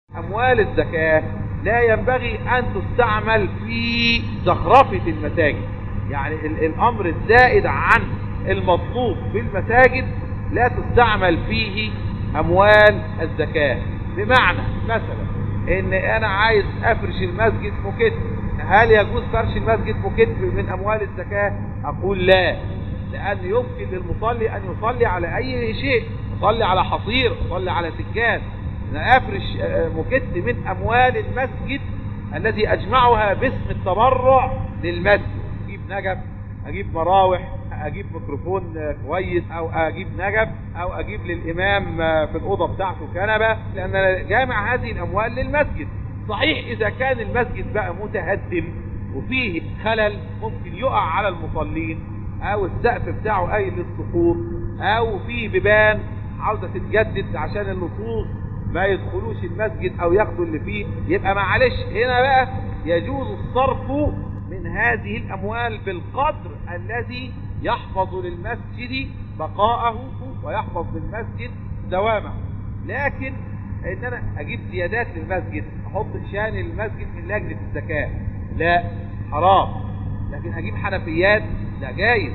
أموال الزكاة لا ينبغي أن تستعمل في زخرفة المساجد يعني ال- الأمر الزائد عن المطلوب في المساجد لا تستعمل فيه أموال الزكاة بمعنى مثلا إن أنا عايز أفرش المسجد مكت هل يجوز فرش المسجد مكت من أموال الزكاة أقول لا لأن يمكن للمصلي أن يصلي على أي شيء يصلي على حصير يصلي على سجاد أنا أفرش آه، مكت من أموال المسجد الذي أجمعها باسم التبرع للمسجد أجيب نجف أجيب مراوح أجيب ميكروفون آه، كويس أو أجيب نجف أو أجيب للإمام آه، في الأوضة بتاعته كنبة لأن أنا جامع هذه الأموال للمسجد صحيح إذا كان المسجد بقى متهدم وفيه خلل ممكن يقع على المصلين او السقف بتاعه قايل للسقوط او في بيبان عاوزه تتجدد عشان اللصوص ما يدخلوش المسجد او ياخدوا اللي فيه يبقى معلش هنا بقى يجوز الصرف من هذه الاموال بالقدر الذي يحفظ للمسجد بقاءه ويحفظ للمسجد دوامه لكن ان انا اجيب زيادات للمسجد احط شان المسجد من لجنه الزكاه لا حرام لكن اجيب حنفيات لا جايز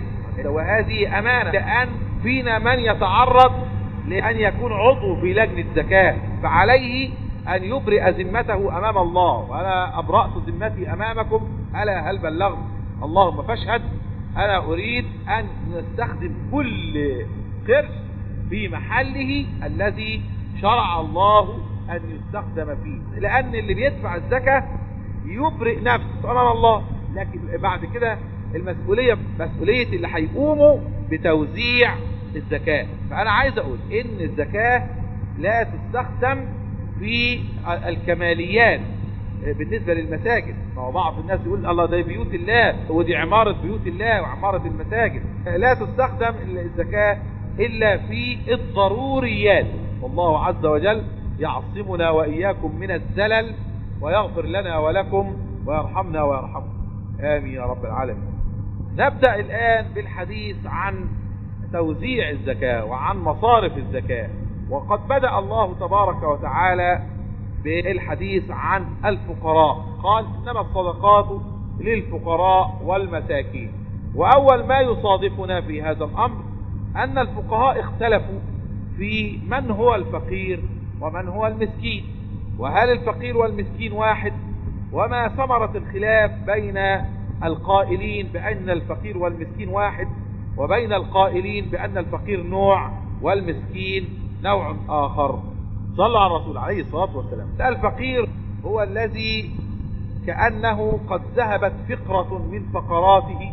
وهذه امانه لان فينا من يتعرض لان يكون عضو في لجنه زكاه فعليه ان يبرئ ذمته امام الله وانا ابرات ذمتي امامكم الا هل بلغت اللهم فاشهد انا اريد ان نستخدم كل قرش في محله الذي شرع الله ان يستخدم فيه لان اللي بيدفع الزكاه يبرئ نفسه امام الله لكن بعد كده المسؤوليه مسؤوليه اللي هيقوموا بتوزيع الزكاه فانا عايز اقول ان الزكاه لا تستخدم في الكماليات بالنسبه للمساجد ما هو بعض الناس يقول الله ده بيوت الله ودي عماره بيوت الله وعماره المساجد لا تستخدم الزكاه الا في الضروريات والله عز وجل يعصمنا واياكم من الزلل ويغفر لنا ولكم ويرحمنا ويرحمكم آمين يا رب العالمين نبدأ الآن بالحديث عن توزيع الزكاة وعن مصارف الزكاة وقد بدأ الله تبارك وتعالى بالحديث عن الفقراء قال إنما الصدقات للفقراء والمساكين وأول ما يصادفنا في هذا الأمر أن الفقهاء اختلفوا في من هو الفقير ومن هو المسكين وهل الفقير والمسكين واحد وما ثمرة الخلاف بين القائلين بأن الفقير والمسكين واحد وبين القائلين بأن الفقير نوع والمسكين نوع آخر صلى على الرسول عليه الصلاة والسلام الفقير هو الذي كأنه قد ذهبت فقرة من فقراته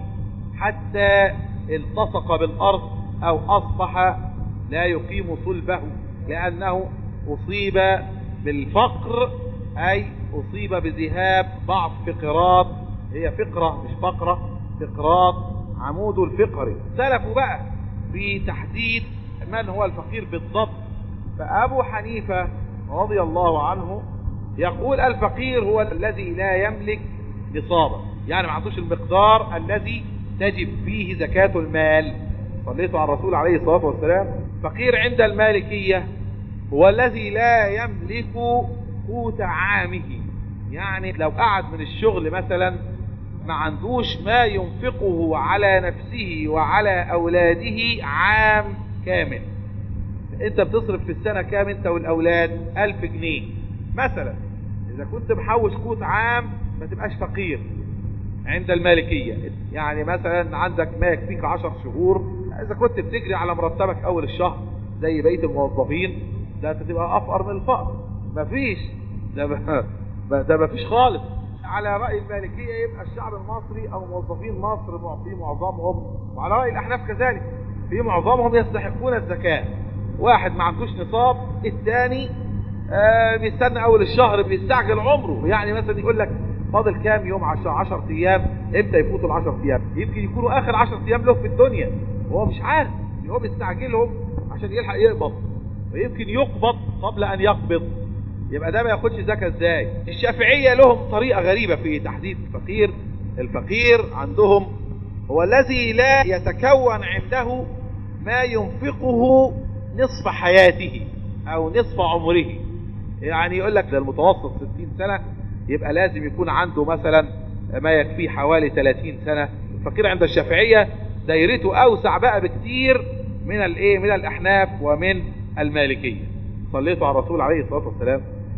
حتى التصق بالأرض أو أصبح لا يقيم صلبه لأنه أصيب بالفقر أي أصيب بذهاب بعض فقرات هي فقرة مش فقرة فقرات عمود الفقر اختلفوا بقى في تحديد من هو الفقير بالضبط فأبو حنيفة رضي الله عنه يقول الفقير هو الذي لا يملك نصابا يعني ما عندوش المقدار الذي تجب فيه زكاة المال صليت على الرسول عليه الصلاة والسلام فقير عند المالكية هو الذي لا يملك قوت عامه يعني لو قعد من الشغل مثلا ما عندوش ما ينفقه على نفسه وعلى أولاده عام كامل انت بتصرف في السنة كام انت والأولاد ألف جنيه مثلا إذا كنت محوش قوت عام ما تبقاش فقير عند المالكية يعني مثلا عندك ما يكفيك عشر شهور إذا كنت بتجري على مرتبك أول الشهر زي بقية الموظفين ده انت تبقى أفقر من الفقر مفيش ده ب... ده مفيش خالص على رأي المالكية يبقى الشعب المصري أو موظفين مصر في معظمهم وعلى رأي الأحناف كذلك في معظمهم يستحقون الزكاة واحد ما عندوش نصاب الثاني آه بيستنى أول الشهر بيستعجل عمره يعني مثلا يقول لك فاضل كام يوم 10 10 ايام امتى يفوتوا ال 10 ايام يمكن يكونوا اخر 10 ايام له في الدنيا وهو مش عارف هو بيستعجلهم عشان يلحق يقبض ويمكن يقبض قبل ان يقبض يبقى ده ما ياخدش زكاه ازاي الشافعيه لهم طريقه غريبه في تحديد الفقير الفقير عندهم هو الذي لا يتكون عنده ما ينفقه نصف حياته او نصف عمره يعني يقول لك ده المتوسط 60 سنة يبقى لازم يكون عنده مثلا ما يكفيه حوالي 30 سنة الفقير عند الشافعية دايرته اوسع بقى بكتير من الايه من الاحناف ومن المالكية صليتوا على الرسول عليه الصلاة والسلام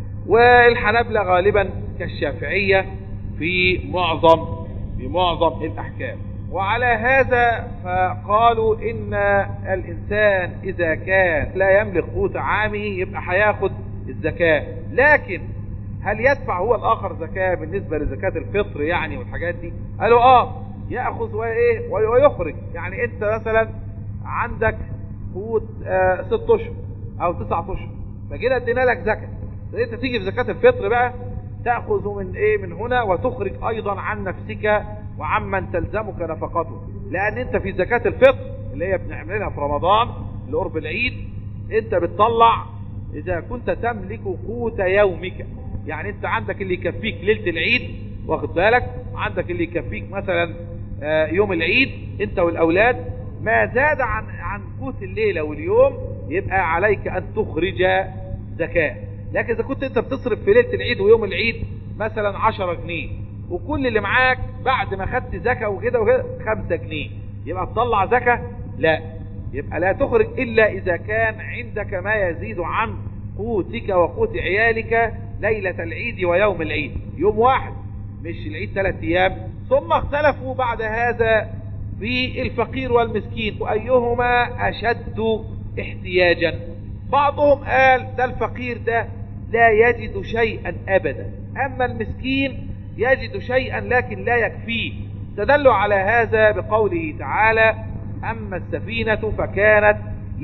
والحنابلة غالبا كالشافعية في معظم في معظم الاحكام وعلى هذا فقالوا ان الانسان اذا كان لا يملك قوت عامه يبقى هياخد الزكاة لكن هل يدفع هو الاخر زكاة بالنسبة لزكاة الفطر يعني والحاجات دي قالوا اه يأخذ وايه ويخرج يعني انت مثلا عندك قوت آه ست اشهر او تسعة اشهر فجينا ادينا لك زكاة انت تيجي في زكاة الفطر بقى تأخذ من ايه من هنا وتخرج ايضا عن نفسك وعمن تلزمك نفقته لان انت في زكاة الفطر اللي هي بنعملها في رمضان لقرب العيد انت بتطلع اذا كنت تملك قوت يومك يعني انت عندك اللي يكفيك ليلة العيد واخد بالك عندك اللي يكفيك مثلا يوم العيد انت والاولاد ما زاد عن عن قوت الليلة واليوم يبقى عليك ان تخرج زكاة لكن اذا كنت انت بتصرف في ليلة العيد ويوم العيد مثلا 10 جنيه وكل اللي معاك بعد ما خدت زكاة وكده وكده 5 جنيه يبقى تطلع زكاة لا يبقى لا تخرج الا اذا كان عندك ما يزيد عن قوتك وقوت عيالك ليلة العيد ويوم العيد يوم واحد مش العيد ثلاث ايام ثم اختلفوا بعد هذا في الفقير والمسكين وايهما اشد احتياجا بعضهم قال ده الفقير ده لا يجد شيئا ابدا اما المسكين يجد شيئا لكن لا يكفيه استدلوا على هذا بقوله تعالى اما السفينة فكانت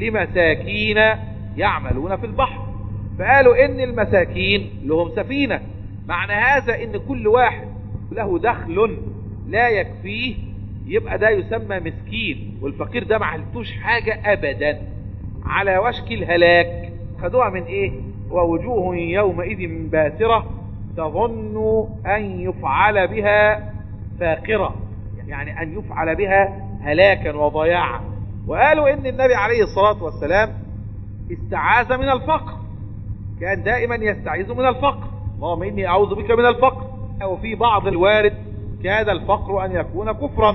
لمساكين يعملون في البحر فقالوا ان المساكين لهم سفينة معنى هذا ان كل واحد له دخل لا يكفيه يبقى ده يسمى مسكين والفقير ده معلتوش حاجة ابدا على وشك الهلاك خدوها من ايه ووجوه يومئذ باسرة تظن ان يفعل بها فاقرة يعني ان يفعل بها هلاكا وضياعا وقالوا ان النبي عليه الصلاة والسلام استعاذ من الفقر كان دائما يستعيذ من الفقر اللهم اني اعوذ بك من الفقر وفي بعض الوارد كاد الفقر ان يكون كفرا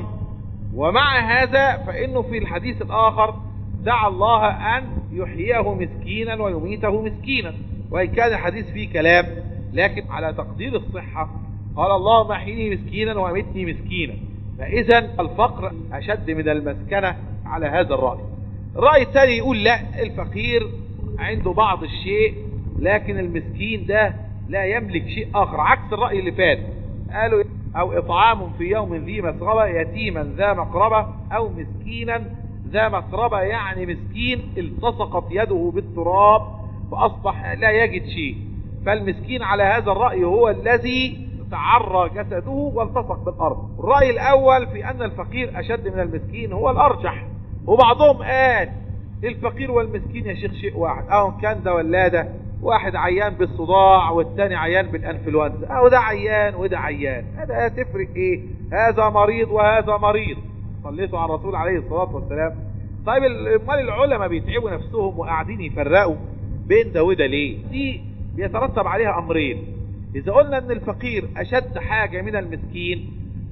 ومع هذا فانه في الحديث الاخر دعا الله ان يحييه مسكينا ويميته مسكينا وان كان الحديث فيه كلام لكن على تقدير الصحة قال اللهم احيني مسكينا وامتني مسكينا فاذا الفقر اشد من المسكنة على هذا الرأي الرأي الثاني يقول لا الفقير عنده بعض الشيء لكن المسكين ده لا يملك شيء آخر عكس الرأي اللي فات قالوا أو إطعام في يوم ذي مسغبة يتيما ذا مقربة أو مسكينا ذا مقربة يعني مسكين التصقت يده بالتراب فأصبح لا يجد شيء فالمسكين على هذا الرأي هو الذي تعرى جسده والتصق بالأرض الرأي الأول في أن الفقير أشد من المسكين هو الأرجح وبعضهم قال الفقير والمسكين يا شيخ شيء واحد أو كان ده ولا ده واحد عيان بالصداع والتاني عيان بالانفلونزا او ده عيان وده عيان هذا تفرق ايه هذا مريض وهذا مريض صليتوا على الرسول عليه الصلاة والسلام طيب امال العلماء بيتعبوا نفسهم وقاعدين يفرقوا بين ده وده ليه دي بيترتب عليها امرين اذا قلنا ان الفقير اشد حاجة من المسكين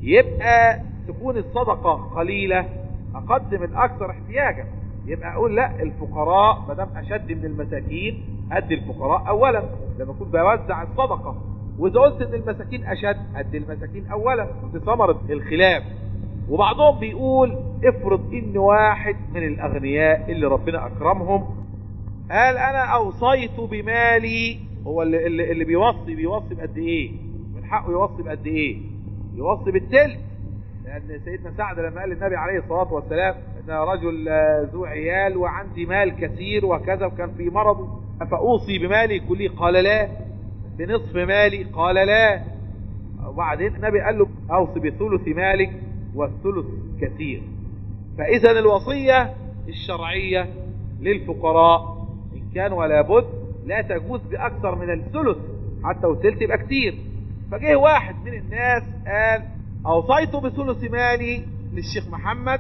يبقى تكون الصدقة قليلة اقدم الاكثر احتياجا يبقى اقول لا الفقراء ما دام اشد من المساكين ادي الفقراء اولا لما اكون بوزع الصدقه واذا قلت ان المساكين اشد ادي المساكين اولا دي ثمره الخلاف وبعضهم بيقول افرض ان واحد من الاغنياء اللي ربنا اكرمهم قال انا اوصيت بمالي هو اللي, اللي, اللي بيوصي بيوصي بقد ايه من حقه يوصي بقد ايه يوصي بالتلت لأن سيدنا سعد لما قال للنبي عليه الصلاة والسلام أن رجل ذو عيال وعندي مال كثير وكذا وكان في مرض فأوصي بمالي كله قال لا بنصف مالي قال لا وبعدين النبي قال له أوصي بثلث مالك والثلث كثير فإذا الوصية الشرعية للفقراء إن كان ولا بد لا تجوز بأكثر من الثلث حتى والثلث يبقى كتير فجه واحد من الناس قال أوصيت بثلث مالي للشيخ محمد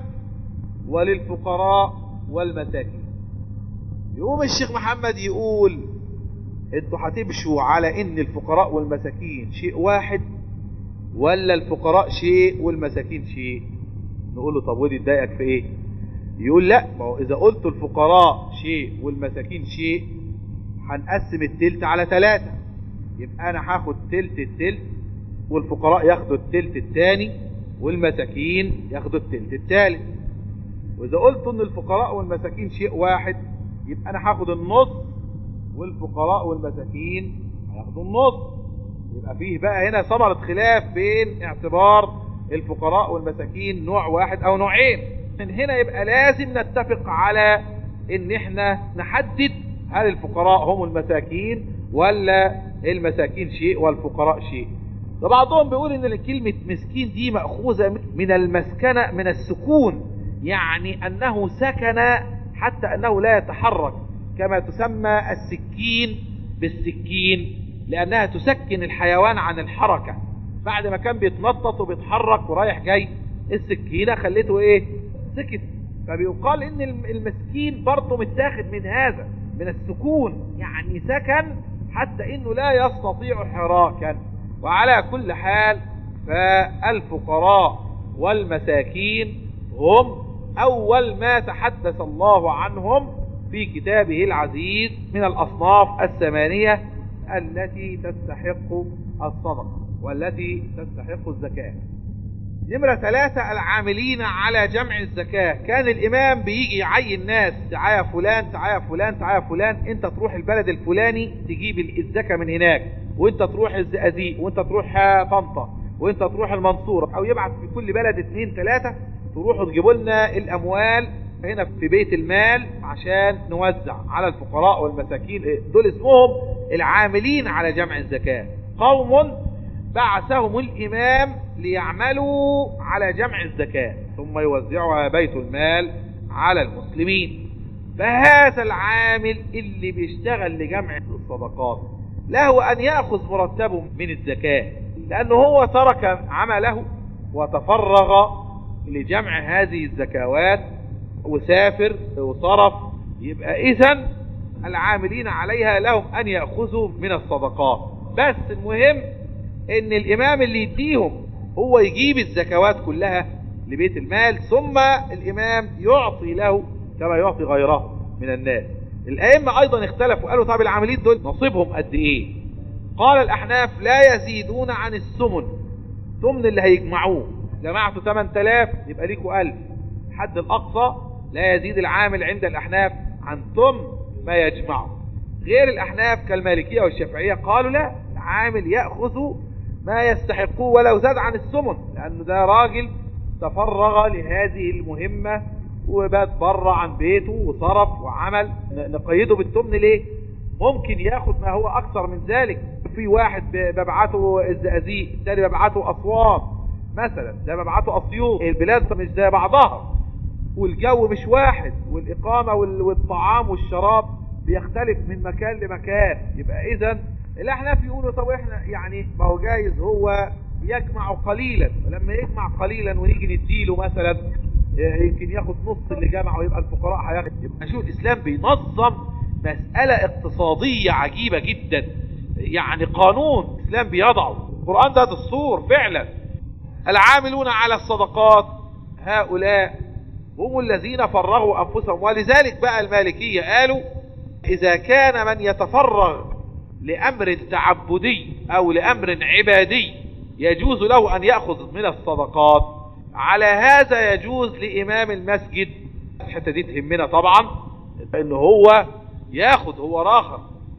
وللفقراء والمساكين يقوم الشيخ محمد يقول انتوا هتمشوا على ان الفقراء والمساكين شيء واحد ولا الفقراء شيء والمساكين شيء نقول له طب ودي تضايقك في ايه يقول لا ما هو اذا قلت الفقراء شيء والمساكين شيء هنقسم التلت على ثلاثة يبقى انا هاخد تلت التلت والفقراء ياخدوا التلت الثاني والمساكين ياخدوا التلت الثالث واذا قلت ان الفقراء والمساكين شيء واحد يبقى انا هاخد النص والفقراء والمساكين هياخدوا النص يبقى فيه بقى هنا ثمرة خلاف بين اعتبار الفقراء والمساكين نوع واحد او نوعين من هنا يبقى لازم نتفق على ان احنا نحدد هل الفقراء هم المساكين ولا المساكين شيء والفقراء شيء فبعضهم بيقول ان كلمة مسكين دي مأخوذة من المسكنة من السكون يعني انه سكن حتى انه لا يتحرك كما تسمى السكين بالسكين لانها تسكن الحيوان عن الحركة بعد ما كان بيتنطط وبيتحرك ورايح جاي السكينة خليته ايه سكت فبيقال ان المسكين برضه متاخد من هذا من السكون يعني سكن حتى انه لا يستطيع حراكا وعلى كل حال فالفقراء والمساكين هم اول ما تحدث الله عنهم في كتابه العزيز من الاصناف الثمانية التي تستحق الصدقة والتي تستحق الزكاة نمرة ثلاثة العاملين على جمع الزكاة كان الإمام بيجي يعين ناس تعالى فلان تعالى فلان تعالى فلان انت تروح البلد الفلاني تجيب الزكاة من هناك وانت تروح الزقازيق وانت تروح طنطا وانت تروح المنصورة او يبعث في كل بلد اثنين ثلاثة تروحوا تجيبوا لنا الاموال هنا في بيت المال عشان نوزع على الفقراء والمساكين دول اسمهم العاملين على جمع الزكاة قوم بعثهم الإمام ليعملوا على جمع الزكاة ثم يوزعها بيت المال على المسلمين فهذا العامل اللي بيشتغل لجمع الصدقات له أن يأخذ مرتبه من الزكاة لأنه هو ترك عمله وتفرغ لجمع هذه الزكوات وسافر وصرف يبقى إذن العاملين عليها لهم أن يأخذوا من الصدقات بس المهم ان الامام اللي يديهم هو يجيب الزكوات كلها لبيت المال ثم الامام يعطي له كما يعطي غيره من الناس الائمه ايضا اختلفوا قالوا طب العاملين دول نصيبهم قد ايه قال الاحناف لا يزيدون عن الثمن ثمن اللي هيجمعوه جمعتوا 8000 يبقى ليكوا 1000 الحد الاقصى لا يزيد العامل عند الاحناف عن ثمن ما يجمعه غير الاحناف كالمالكيه والشافعيه قالوا لا العامل ياخذ ما يستحقوه ولو زاد عن الثمن لأنه ده راجل تفرغ لهذه المهمة وبات بره عن بيته وصرف وعمل نقيده بالثمن ليه ممكن ياخد ما هو أكثر من ذلك في واحد ببعته الزقازيق الثاني ببعته أسوان مثلا ده ببعته أسيوط البلاد مش زي بعضها والجو مش واحد والإقامة والطعام والشراب بيختلف من مكان لمكان يبقى إذا الاحناف يقولوا طب احنا يعني ما هو جايز هو يجمع قليلا ولما يجمع قليلا ونيجي نديله مثلا يمكن ياخد نص اللي جمعه ويبقى الفقراء هياخد يبقى شو الاسلام بينظم مسألة اقتصادية عجيبة جدا يعني قانون الاسلام بيضعه القرآن ده دستور فعلا العاملون على الصدقات هؤلاء هم الذين فرغوا انفسهم ولذلك بقى المالكية قالوا اذا كان من يتفرغ لأمر تعبدي أو لأمر عبادي يجوز له أن يأخذ من الصدقات على هذا يجوز لإمام المسجد الحتة دي تهمنا طبعا إن هو ياخد هو راخر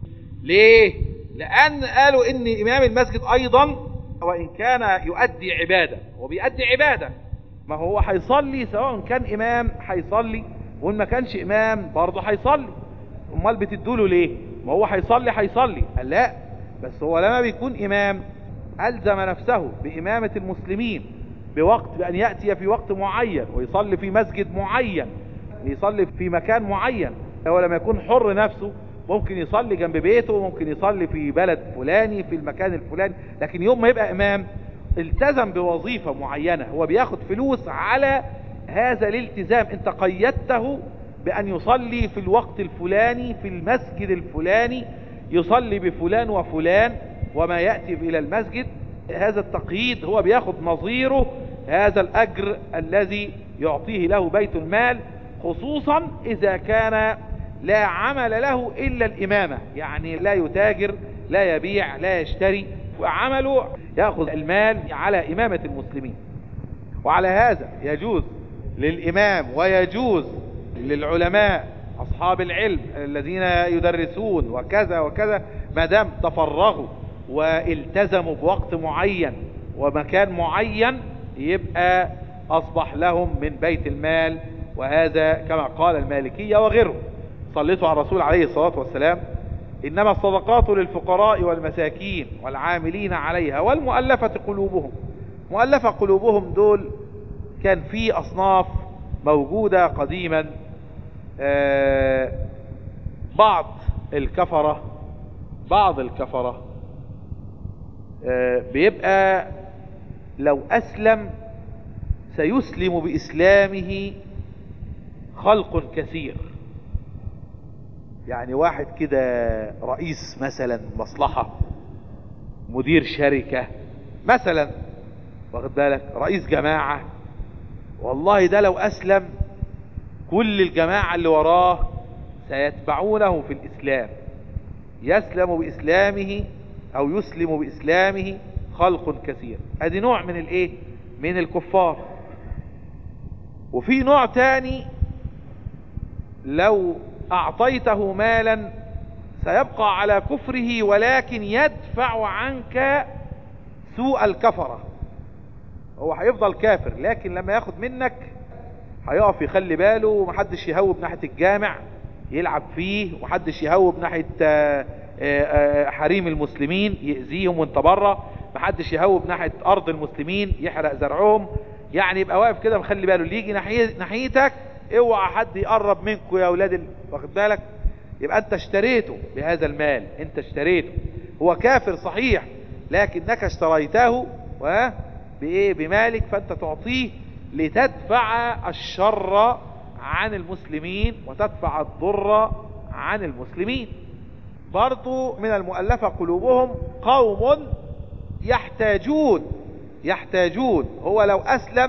ليه؟ لأن قالوا إن إمام المسجد أيضا وإن كان يؤدي عبادة هو بيؤدي عبادة ما هو هيصلي سواء كان إمام هيصلي وإن ما كانش إمام برضه هيصلي أمال بتدوله ليه؟ ما هو هيصلي هيصلي قال لا بس هو لما بيكون إمام ألزم نفسه بإمامة المسلمين بوقت بأن يأتي في وقت معين ويصلي في مسجد معين يصلي في مكان معين هو لما يكون حر نفسه ممكن يصلي جنب بيته ممكن يصلي في بلد فلاني في المكان الفلاني لكن يوم ما يبقى إمام التزم بوظيفة معينة هو بياخد فلوس على هذا الالتزام انت قيدته بأن يصلي في الوقت الفلاني في المسجد الفلاني يصلي بفلان وفلان وما يأتي إلى المسجد هذا التقييد هو بياخد نظيره هذا الأجر الذي يعطيه له بيت المال خصوصا إذا كان لا عمل له إلا الإمامة يعني لا يتاجر لا يبيع لا يشتري وعمله يأخذ المال على إمامة المسلمين وعلى هذا يجوز للإمام ويجوز للعلماء أصحاب العلم الذين يدرسون وكذا وكذا ما دام تفرغوا والتزموا بوقت معين ومكان معين يبقى أصبح لهم من بيت المال وهذا كما قال المالكية وغيره صليتوا على الرسول عليه الصلاة والسلام إنما الصدقات للفقراء والمساكين والعاملين عليها والمؤلفة قلوبهم مؤلفة قلوبهم دول كان في أصناف موجودة قديما آه بعض الكفرة بعض الكفرة آه بيبقى لو أسلم سيسلم بإسلامه خلق كثير يعني واحد كده رئيس مثلا مصلحة مدير شركة مثلا واخد بالك رئيس جماعة والله ده لو أسلم كل الجماعة اللي وراه سيتبعونه في الإسلام يسلم بإسلامه أو يسلم بإسلامه خلق كثير ادي نوع من الايه من الكفار وفي نوع تاني لو اعطيته مالا سيبقى على كفره ولكن يدفع عنك سوء الكفرة هو هيفضل كافر لكن لما ياخد منك هيقف يخلي باله ومحدش يهوب ناحية الجامع يلعب فيه ومحدش يهوب ناحية حريم المسلمين يأذيهم وانت بره محدش يهوب ناحية ارض المسلمين يحرق زرعهم يعني يبقى واقف كده مخلي باله اللي يجي ناحية ناحيتك اوعى حد يقرب منكم يا اولاد ال... واخد بالك يبقى انت اشتريته بهذا المال انت اشتريته هو كافر صحيح لكنك اشتريته و بايه بمالك فانت تعطيه لتدفع الشر عن المسلمين وتدفع الضر عن المسلمين برضو من المؤلفة قلوبهم قوم يحتاجون يحتاجون هو لو أسلم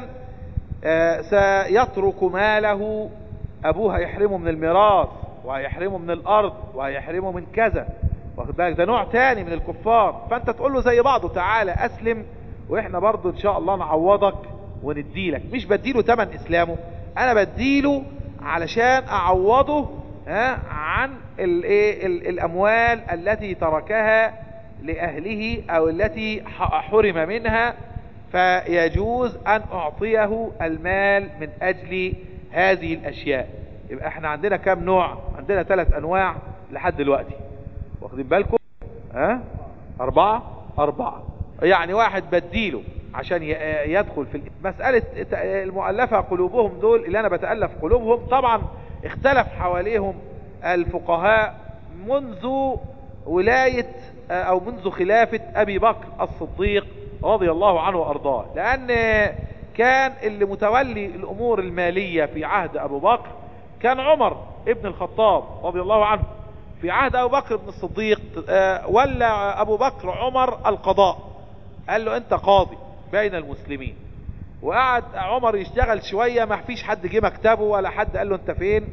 آه سيترك ماله أبوه هيحرمه من الميراث وهيحرمه من الأرض وهيحرمه من كذا واخد بالك ده نوع تاني من الكفار فأنت تقول له زي بعضه تعالى أسلم وإحنا برضو إن شاء الله نعوضك ونديلك مش بديله تمن إسلامه أنا بديله علشان أعوضه ها عن الايه الأموال التي تركها لأهله أو التي حرم منها فيجوز أن أعطيه المال من أجل هذه الأشياء يبقى احنا عندنا كام نوع عندنا ثلاث أنواع لحد دلوقتي واخدين بالكم ها أربعة أربعة يعني واحد بديله عشان يدخل في مسألة المؤلفة قلوبهم دول اللي أنا بتألف قلوبهم طبعا اختلف حواليهم الفقهاء منذ ولاية او منذ خلافة ابي بكر الصديق رضي الله عنه وارضاه لان كان اللي متولي الامور المالية في عهد ابو بكر كان عمر ابن الخطاب رضي الله عنه في عهد ابو بكر بن الصديق ولا ابو بكر عمر القضاء قال له انت قاضي بين المسلمين وقعد عمر يشتغل شوية ما فيش حد جه مكتبه ولا حد قال له انت فين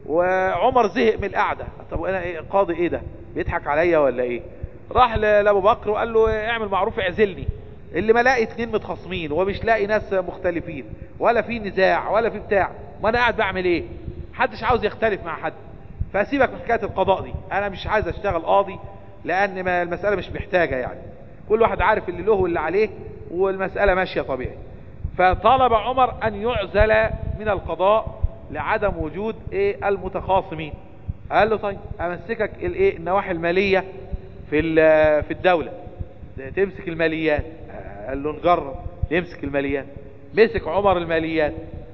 وعمر زهق من القعدة طب انا ايه قاضي ايه ده بيضحك عليا ولا ايه راح لابو بكر وقال له اعمل معروف اعزلني اللي ما لاقي اتنين متخاصمين ومش لاقي ناس مختلفين ولا في نزاع ولا في بتاع ما انا قاعد بعمل ايه محدش عاوز يختلف مع حد فسيبك من حكايه القضاء دي انا مش عايز اشتغل قاضي لان ما المساله مش محتاجه يعني كل واحد عارف اللي له واللي عليه والمساله ماشيه طبيعي فطلب عمر ان يعزل من القضاء لعدم وجود ايه المتخاصمين قال له طيب امسكك الايه النواحي الماليه في في الدوله تمسك الماليات قال له نجرب يمسك الماليات مسك عمر الماليات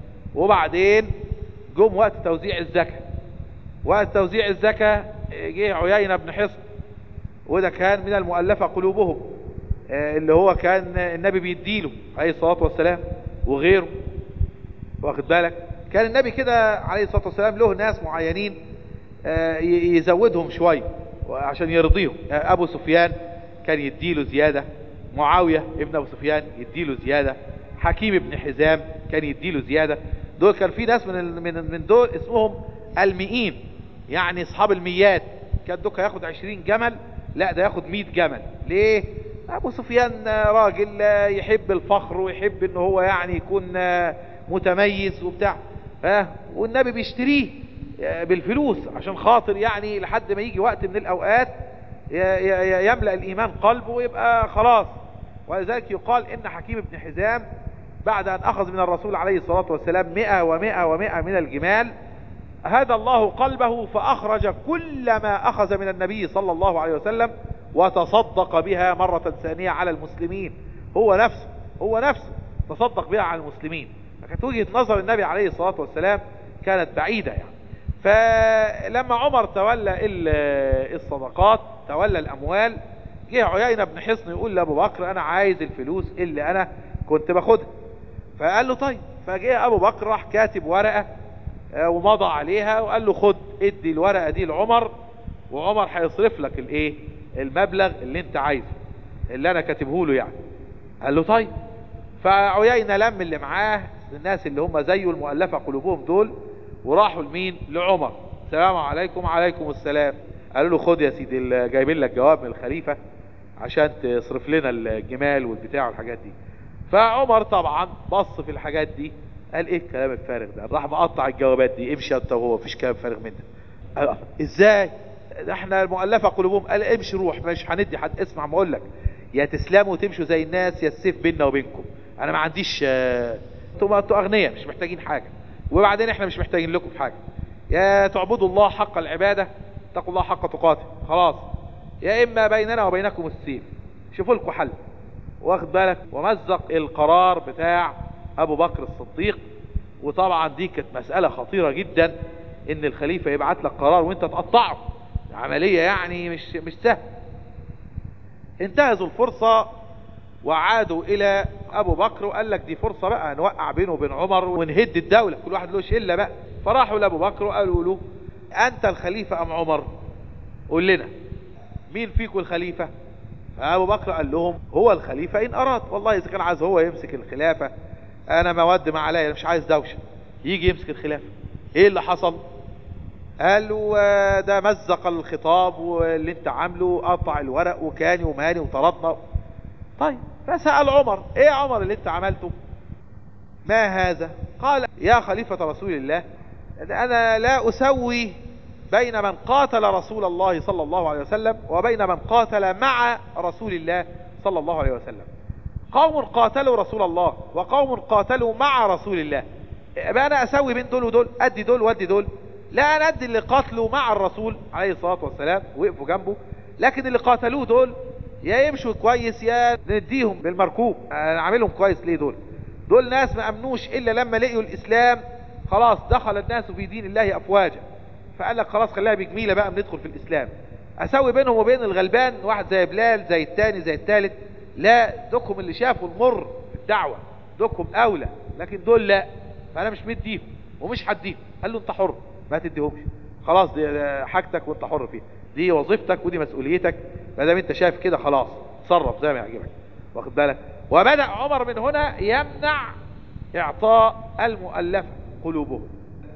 وبعدين جم وقت توزيع الزكاه وقت توزيع الزكاه جه عيينه بن حصن وده كان من المؤلفه قلوبهم اللي هو كان النبي بيديله عليه الصلاه والسلام وغيره واخد بالك كان النبي كده عليه الصلاه والسلام له ناس معينين يزودهم شويه عشان يرضيهم ابو سفيان كان يديله زيادة معاوية ابن ابو سفيان يديله زيادة حكيم ابن حزام كان يديله زيادة دول كان في ناس من من من دول اسمهم المئين يعني اصحاب الميات كان دوكا ياخد عشرين جمل لا ده ياخد مئة جمل ليه ابو سفيان راجل يحب الفخر ويحب ان هو يعني يكون متميز وبتاع ها والنبي بيشتريه بالفلوس عشان خاطر يعني لحد ما يجي وقت من الاوقات يملأ الايمان قلبه ويبقى خلاص ولذلك يقال ان حكيم بن حزام بعد ان اخذ من الرسول عليه الصلاة والسلام مئة ومئة ومئة من الجمال هدى الله قلبه فاخرج كل ما اخذ من النبي صلى الله عليه وسلم وتصدق بها مرة ثانية على المسلمين هو نفسه هو نفسه تصدق بها على المسلمين فكانت وجهة نظر النبي عليه الصلاة والسلام كانت بعيدة يعني فلما عمر تولى الصدقات تولى الاموال جه عيينة بن حصن يقول لابو بكر انا عايز الفلوس اللي انا كنت باخدها فقال له طيب فجه ابو بكر راح كاتب ورقة ومضى عليها وقال له خد ادي الورقة دي لعمر وعمر هيصرف لك الايه المبلغ اللي انت عايزه اللي انا كاتبه له يعني قال له طيب فعيينة لم اللي معاه الناس اللي هم زيه المؤلفة قلوبهم دول وراحوا لمين لعمر السلام عليكم وعليكم السلام قالوا له خد يا سيدي جايبين لك جواب من الخليفة عشان تصرف لنا الجمال والبتاع والحاجات دي فعمر طبعا بص في الحاجات دي قال ايه الكلام الفارغ ده راح مقطع الجوابات دي امشي انت وهو مفيش كلام فارغ من ده قال ازاي ده احنا المؤلفة قلوبهم قال امشي روح مش هندي حد اسمع ما اقول لك يا تسلموا وتمشوا زي الناس يا السيف بيننا وبينكم انا ما عنديش انتوا انتوا اغنياء مش محتاجين حاجة وبعدين احنا مش محتاجين لكم في حاجة يا تعبدوا الله حق العبادة اتقوا الله حق تقاته خلاص يا اما بيننا وبينكم السيف شوفوا لكم حل واخد بالك ومزق القرار بتاع ابو بكر الصديق وطبعا دي كانت مسألة خطيرة جدا ان الخليفة يبعت لك قرار وانت تقطعه عملية يعني مش مش سهل انتهزوا الفرصة وعادوا الى ابو بكر وقال لك دي فرصة بقى نوقع بينه وبين عمر ونهد الدولة كل واحد له شلة بقى فراحوا لابو بكر وقالوا له انت الخليفة ام عمر قول لنا مين فيكم الخليفة ابو بكر قال لهم هو الخليفة ان اراد والله اذا كان عايز هو يمسك الخلافة انا مود ما عليا مش عايز دوشة يجي يمسك الخلافة ايه اللي حصل قالوا ده مزق الخطاب واللي انت عامله قطع الورق وكاني وماني وطردنا طيب فسأل عمر ايه يا عمر اللي انت عملته ما هذا قال يا خليفة رسول الله انا لا اسوي بين من قاتل رسول الله صلى الله عليه وسلم وبين من قاتل مع رسول الله صلى الله عليه وسلم قوم قاتلوا رسول الله وقوم قاتلوا مع رسول الله بقى انا اسوي بين دول ودول ادي دول وادي دول لا انا ادي اللي قاتلوا مع الرسول عليه الصلاة والسلام وقفوا جنبه لكن اللي قاتلوه دول يا يمشوا كويس يا نديهم بالمركوب انا عاملهم كويس ليه دول دول ناس ما امنوش الا لما لقيوا الاسلام خلاص دخل الناس في دين الله افواجا فقال لك خلاص خليها بجميلة بقى بندخل في الاسلام اسوي بينهم وبين الغلبان واحد زي بلال زي التاني زي التالت لا دوكم اللي شافوا المر في الدعوة دوكم اولى لكن دول لا فانا مش مديهم ومش هديهم قال له انت حر ما تديهمش خلاص دي حاجتك وانت حر فيها دي وظيفتك ودي مسؤوليتك ما دام انت شايف كده خلاص تصرف زي ما يعجبك واخد بالك وبدأ عمر من هنا يمنع اعطاء المؤلفة قلوبهم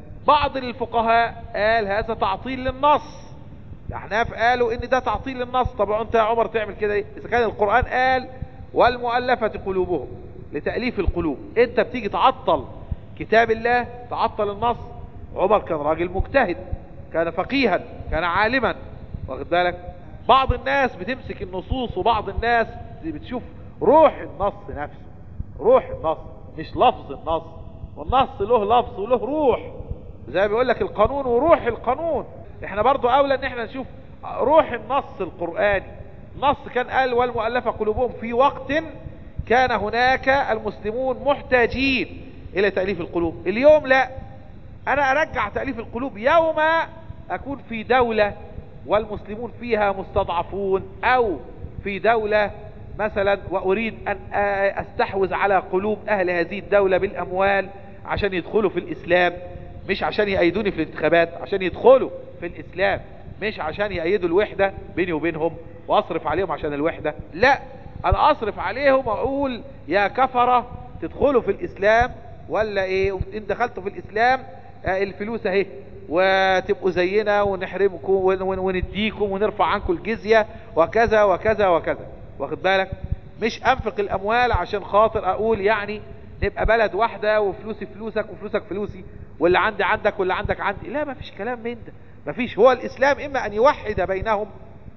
بعض الفقهاء قال هذا تعطيل للنص الاحناف قالوا ان ده تعطيل للنص طب انت يا عمر تعمل كده ايه اذا كان القرآن قال والمؤلفة قلوبهم لتأليف القلوب انت بتيجي تعطل كتاب الله تعطل النص عمر كان راجل مجتهد كان فقيها كان عالما واخد بالك بعض الناس بتمسك النصوص وبعض الناس بتشوف روح النص نفسه روح النص مش لفظ النص والنص له لفظ وله روح زي ما بيقول لك القانون وروح القانون احنا برضو اولى ان احنا نشوف روح النص القرآني النص كان قال والمؤلفة قلوبهم في وقت كان هناك المسلمون محتاجين الى تأليف القلوب اليوم لا انا ارجع تأليف القلوب يوم اكون في دولة والمسلمون فيها مستضعفون او في دولة مثلا واريد ان استحوذ على قلوب اهل هذه الدولة بالاموال عشان يدخلوا في الاسلام مش عشان يأيدوني في الانتخابات عشان يدخلوا في الاسلام مش عشان يأيدوا الوحدة بيني وبينهم واصرف عليهم عشان الوحدة لا انا اصرف عليهم واقول يا كفرة تدخلوا في الاسلام ولا ايه ان دخلتوا في الاسلام آه الفلوس اهي وتبقوا زينا ونحرمكم ونديكم ونرفع عنكم الجزية وكذا وكذا وكذا واخد بالك مش انفق الاموال عشان خاطر اقول يعني نبقى بلد واحدة وفلوسي فلوسك وفلوسك فلوسي واللي عندي عندك واللي عندك عندي لا ما فيش كلام من ده ما فيش هو الاسلام اما ان يوحد بينهم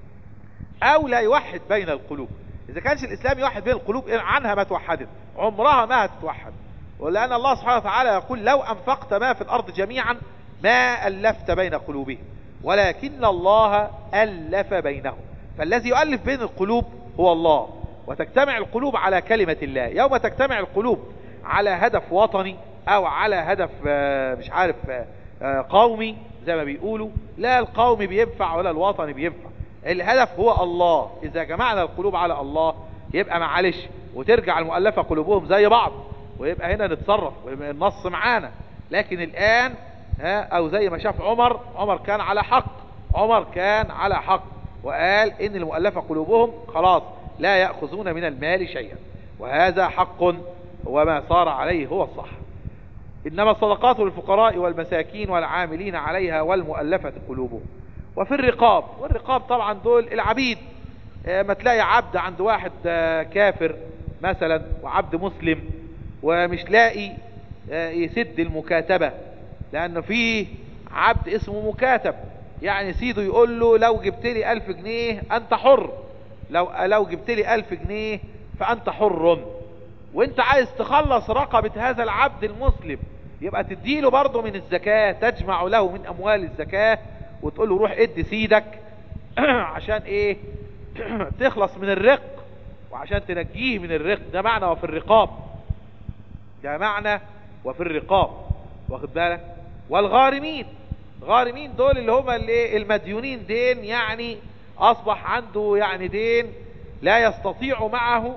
او لا يوحد بين القلوب اذا كانش الاسلام يوحد بين القلوب عنها ما توحدت عمرها ما هتتوحد ولان الله سبحانه وتعالى يقول لو انفقت ما في الارض جميعا ما الفت بين قلوبهم ولكن الله الف بينهم فالذي يؤلف بين القلوب هو الله وتجتمع القلوب على كلمة الله يوم تجتمع القلوب على هدف وطني او على هدف مش عارف قومي زي ما بيقولوا لا القومي بينفع ولا الوطني بينفع الهدف هو الله اذا جمعنا القلوب على الله يبقى معلش وترجع المؤلفة قلوبهم زي بعض ويبقى هنا نتصرف ويبقى النص معانا لكن الان ها او زي ما شاف عمر عمر كان على حق عمر كان على حق وقال ان المؤلفة قلوبهم خلاص لا يأخذون من المال شيئا وهذا حق وما صار عليه هو الصح إنما الصدقات للفقراء والمساكين والعاملين عليها والمؤلفة قلوبهم وفي الرقاب والرقاب طبعا دول العبيد ما تلاقي عبد عند واحد كافر مثلا وعبد مسلم ومش لاقي يسد المكاتبة لأنه فيه عبد اسمه مكاتب يعني سيده يقول له لو جبت لي ألف جنيه أنت حر لو لو جبت لي ألف جنيه فأنت حر وانت عايز تخلص رقبة هذا العبد المسلم يبقى تديله برضه من الزكاة تجمع له من أموال الزكاة وتقول له روح ادي سيدك عشان ايه تخلص من الرق وعشان تنجيه من الرق ده معنى وفي الرقاب ده معنى وفي الرقاب واخد بالك والغارمين غارمين دول اللي هم اللي المديونين دين يعني اصبح عنده يعني دين لا يستطيع معه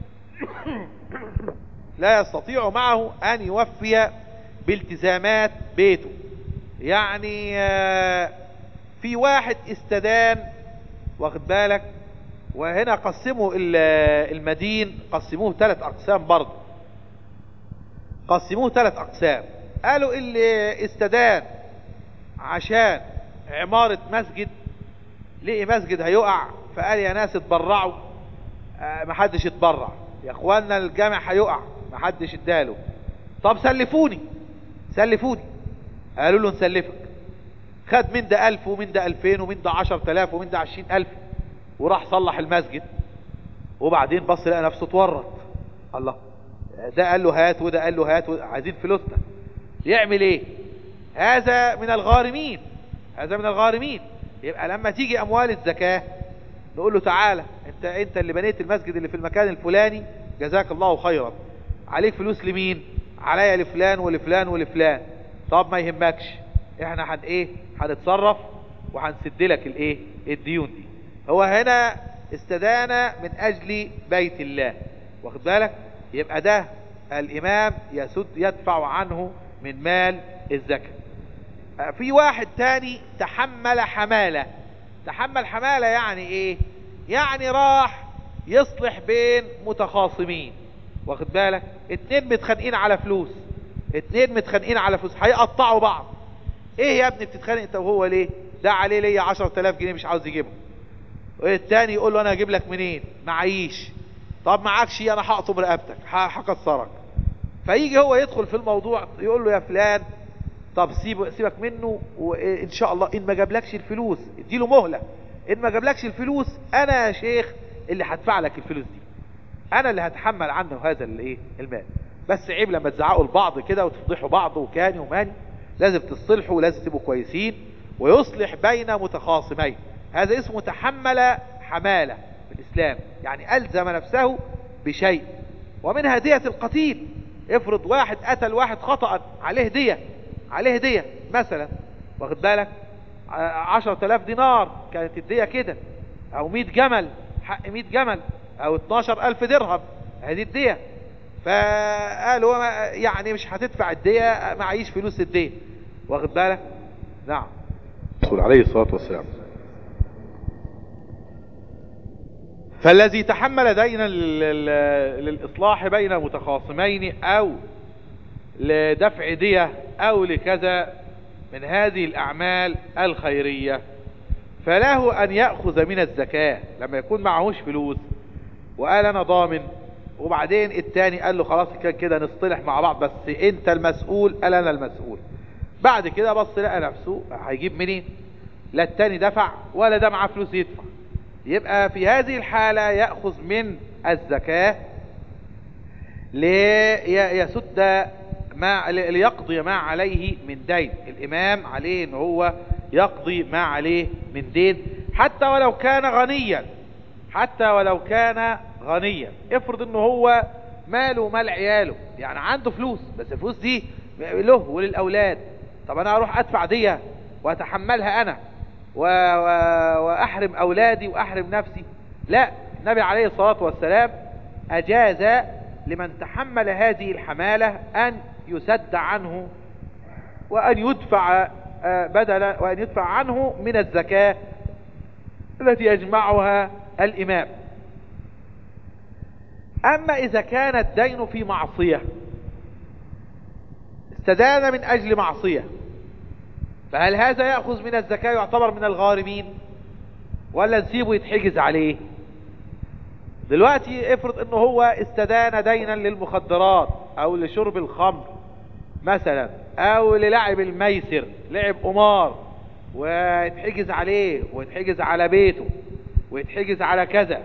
لا يستطيع معه ان يوفي بالتزامات بيته يعني في واحد استدان واخد بالك وهنا قسموا المدين قسموه ثلاث اقسام برضه قسموه ثلاث اقسام قالوا اللي استدان عشان عمارة مسجد لقي مسجد هيقع فقال يا ناس اتبرعوا آه محدش اتبرع يا اخوانا الجامع هيقع محدش اداله طب سلفوني سلفوني قالوا له نسلفك خد من ده الف ومن ده الفين ومن ده عشر تلاف ومن ده عشرين الف وراح صلح المسجد وبعدين بص لقى نفسه اتورط الله ده قال له هات وده قال له هات عايزين فلوسنا يعمل ايه هذا من الغارمين هذا من الغارمين يبقى لما تيجي اموال الزكاة نقول له تعالى انت انت اللي بنيت المسجد اللي في المكان الفلاني جزاك الله خيرا عليك فلوس لمين عليا لفلان ولفلان ولفلان طب ما يهمكش احنا هن ايه هنتصرف وهنسد لك الايه الديون دي هو هنا استدان من اجل بيت الله واخد بالك يبقى ده الامام يسد يدفع عنه من مال الزكاة في واحد تاني تحمل حمالة تحمل حمالة يعني ايه يعني راح يصلح بين متخاصمين واخد بالك اتنين متخانقين على فلوس اتنين متخانقين على فلوس هيقطعوا بعض ايه يا ابني بتتخانق انت وهو ليه ده عليه ليا عشر تلاف جنيه مش عاوز يجيبهم التاني يقول له انا هجيب لك منين معيش طب معكش انا هقطم رقبتك هكسرك فيجي هو يدخل في الموضوع يقول له يا فلان طب سيب سيبك منه وان شاء الله ان ما جابلكش الفلوس اديله مهلة ان ما جابلكش الفلوس انا يا شيخ اللي هدفع لك الفلوس دي انا اللي هتحمل عنه هذا الايه المال بس عيب لما تزعقوا لبعض كده وتفضحوا بعض وكاني وماني لازم تصلحوا ولازم تبقوا كويسين ويصلح بين متخاصمين هذا اسمه تحمل حمالة في الاسلام يعني الزم نفسه بشيء ومن هدية القتيل افرض واحد قتل واحد خطأ عليه هدية عليه هدية مثلا واخد بالك عشر تلاف دينار كانت الدية كده او مئة جمل حق مئة جمل او اتناشر الف درهم هذه الدية فقال هو يعني مش هتدفع الدية معيش فلوس الدية واخد بالك نعم رسول عليه الصلاة والسلام فالذي تحمل دينا لل- للإصلاح بين متخاصمين أو لدفع دية أو لكذا من هذه الأعمال الخيرية فله أن يأخذ من الزكاة لما يكون معهوش فلوس وقال أنا ضامن وبعدين التاني قال له خلاص كان كده نصطلح مع بعض بس انت المسؤول قال انا المسؤول بعد كده بص لقى نفسه هيجيب منين لا التاني دفع ولا ده معاه فلوس يدفع يبقى في هذه الحالة يأخذ من الزكاة ليسد ما ليقضي ما عليه من دين الإمام عليه ان هو يقضي ما عليه من دين حتى ولو كان غنيا حتى ولو كان غنيا افرض انه هو ماله مال عياله يعني عنده فلوس بس الفلوس دي له وللأولاد طب انا اروح ادفع دية واتحملها انا و... و... واحرم اولادي واحرم نفسي لا النبي عليه الصلاة والسلام اجاز لمن تحمل هذه الحمالة ان يسد عنه وان يدفع آه، بدلا وان يدفع عنه من الزكاة التي يجمعها الامام اما اذا كان الدين في معصية استدان من اجل معصية فهل هذا يأخذ من الزكاة يعتبر من الغارمين ولا نسيبه يتحجز عليه دلوقتي افرض انه هو استدان دينا للمخدرات او لشرب الخمر مثلا او للعب الميسر لعب قمار ويتحجز عليه ويتحجز على بيته ويتحجز على كذا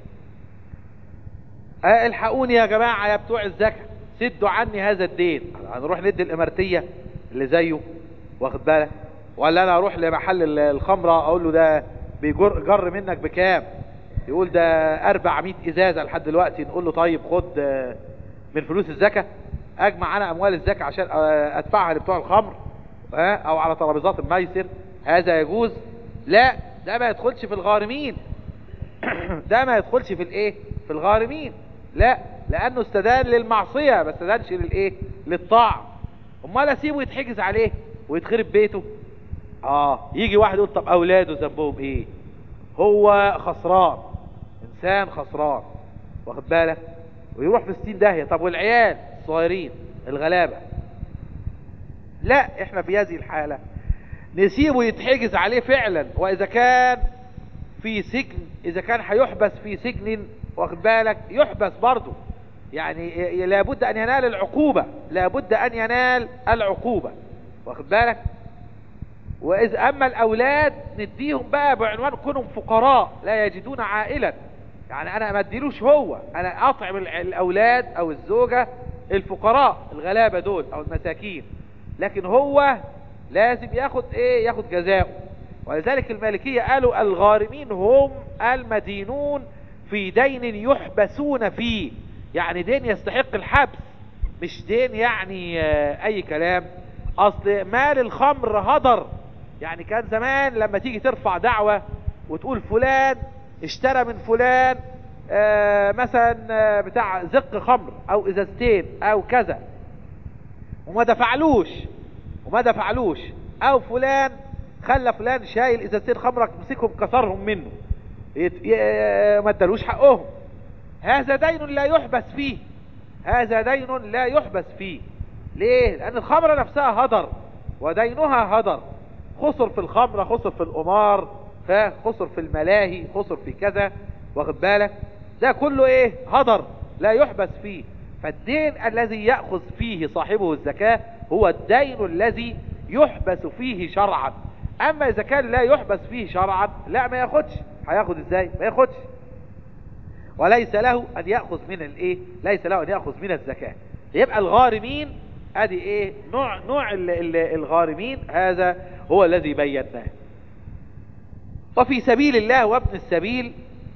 آه، الحقوني يا جماعة يا بتوع الزكاة سدوا عني هذا الدين هنروح ندي الامارتية اللي زيه واخد بالك ولا انا اروح لمحل ال- الخمرة اقول له ده بيجر جر منك بكام يقول ده 400 ازازة لحد دلوقتي نقول له طيب خد آه، من فلوس الزكاة اجمع انا اموال الزكاة عشان آه، ادفعها لبتوع الخمر ها او على ترابيزات الميسر هذا يجوز لا ده ما يدخلش في الغارمين ده ما يدخلش في الايه في الغارمين لا لانه استدان للمعصية ما استدانش للايه للطاعة امال اسيبه يتحجز عليه ويتخرب بيته اه يجي واحد يقول طب اولاده ذنبهم ايه هو خسران انسان خسران واخد بالك ويروح في ستين داهية طب والعيال الصغيرين الغلابة لا احنا في هذه الحالة نسيبه يتحجز عليه فعلا واذا كان في سجن اذا كان هيحبس في سجن واخد بالك يحبس برضه يعني ي- لابد ان ينال العقوبة لابد ان ينال العقوبة واخد بالك واذ اما الاولاد نديهم بقى بعنوان كونهم فقراء لا يجدون عائلا يعني انا ما اديلوش هو انا اطعم الع- الاولاد او الزوجة الفقراء الغلابة دول او المساكين لكن هو لازم ياخد ايه ياخد جزاؤه ولذلك المالكية قالوا الغارمين هم المدينون في دين يحبسون فيه يعني دين يستحق الحبس مش دين يعني آه، اي كلام اصل مال الخمر هدر يعني كان زمان لما تيجي ترفع دعوة وتقول فلان اشترى من فلان آه، مثلا آه، بتاع زق خمر او ازازتين او كذا وما دفعلوش وما دفعلوش او فلان خلى فلان شايل ازازتين خمرك مسكهم كسرهم منه يت- ي- ما ادالوش حقهم هذا دين لا يحبس فيه هذا دين لا يحبس فيه ليه لان الخمرة نفسها هدر ودينها هدر خسر في الخمرة خسر في القمار ها، خسر في الملاهي خسر في كذا واخد بالك ده كله ايه هدر لا يحبس فيه فالدين الذي يأخذ فيه صاحبه الزكاة هو الدين الذي يحبس فيه شرعا اما اذا كان لا يحبس فيه شرعا لا ما ياخدش هياخد ازاي ما ياخدش وليس له ان يأخذ من الايه ليس له ان يأخذ من الزكاة يبقى الغارمين ادي ايه نوع نوع ال- ال- الغارمين هذا هو الذي بيناه وفي سبيل الله وابن السبيل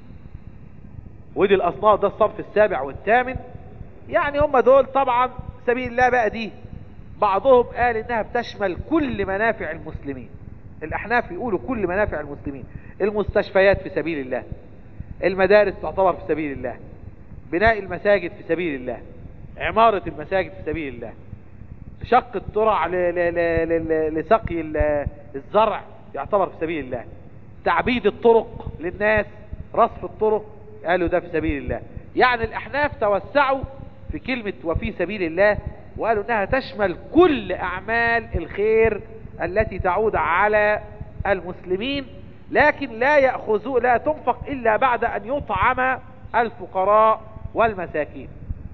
ودي الاصناف ده الصنف السابع والثامن يعني هم دول طبعا سبيل الله بقى دي بعضهم قال انها بتشمل كل منافع المسلمين الاحناف يقولوا كل منافع المسلمين المستشفيات في سبيل الله المدارس تعتبر في سبيل الله بناء المساجد في سبيل الله عمارة المساجد في سبيل الله شق الترع ل- ل- ل- ل- لسقي ال- الزرع يعتبر في سبيل الله تعبيد الطرق للناس رصف الطرق قالوا ده في سبيل الله يعني الأحناف توسعوا في كلمة وفي سبيل الله وقالوا انها تشمل كل اعمال الخير التي تعود على المسلمين لكن لا يأخذوا لا تنفق الا بعد ان يطعم الفقراء والمساكين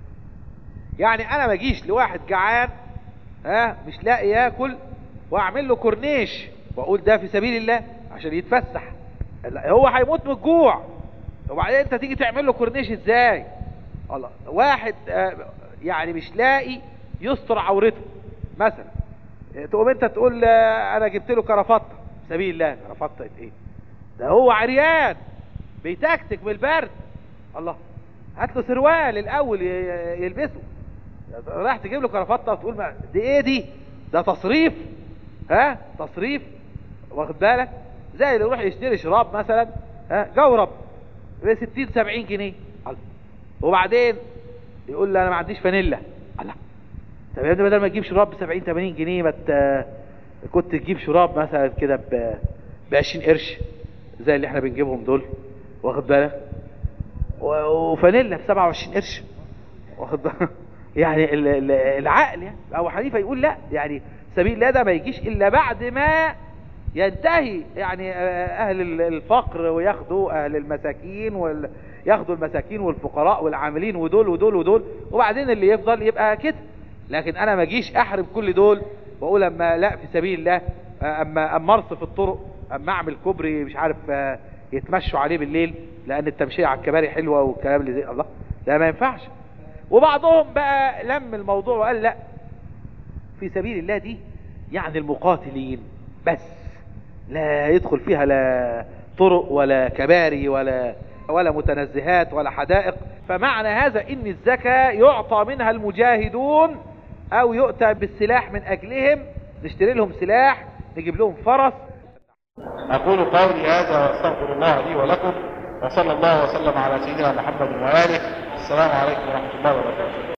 يعني انا ما اجيش لواحد جعان ها مش لاقي ياكل واعمل له كورنيش واقول ده في سبيل الله عشان يتفسح لا، هو هيموت من الجوع وبعدين انت تيجي تعمل له كورنيش ازاي الله واحد آه، يعني مش لاقي يستر عورته مثلا تقوم انت تقول آه، انا جبت له كرافطه في سبيل الله كرافطه ايه ده هو عريان بيتكتك من البرد الله هات له سروال الاول ي- يلبسه راح تجيب له كرافطه وتقول ما دي ايه دي ده تصريف ها تصريف واخد بالك زي اللي يروح يشتري شراب مثلا ها جورب ب 60 70 جنيه الله. وبعدين يقول لي انا ما عنديش فانيلا الله طب يا ابني بدل ما تجيب شراب ب 70 80 جنيه ما ت- كنت تجيب شراب مثلا كده ب ب 20 قرش زي اللي احنا بنجيبهم دول واخد بالك و- وفانيلا ب 27 قرش واخد بالك يعني ال- ال- العقل يعني ابو حنيفه يقول لا يعني سبيل الله ده ما يجيش الا بعد ما ينتهي يعني آه، اهل ال- الفقر وياخدوا اهل المساكين وال... ياخدوا المساكين والفقراء والعاملين ودول ودول ودول وبعدين اللي يفضل يبقى كده لكن انا ما اجيش احرم كل دول واقول اما لا في سبيل الله آه، اما اما ارصف الطرق اما اعمل كوبري مش عارف آه، يتمشوا عليه بالليل لان التمشيه على الكباري حلوه والكلام اللي زي الله لا ما ينفعش وبعضهم بقى لم الموضوع وقال لا في سبيل الله دي يعني المقاتلين بس لا يدخل فيها لا طرق ولا كباري ولا ولا متنزهات ولا حدائق فمعنى هذا ان الزكاة يعطى منها المجاهدون او يؤتى بالسلاح من اجلهم نشتري لهم سلاح نجيب لهم فرس أقول قولي هذا وأستغفر الله لي ولكم وصلى الله وسلم على سيدنا محمد وآله السلام عليكم ورحمة الله وبركاته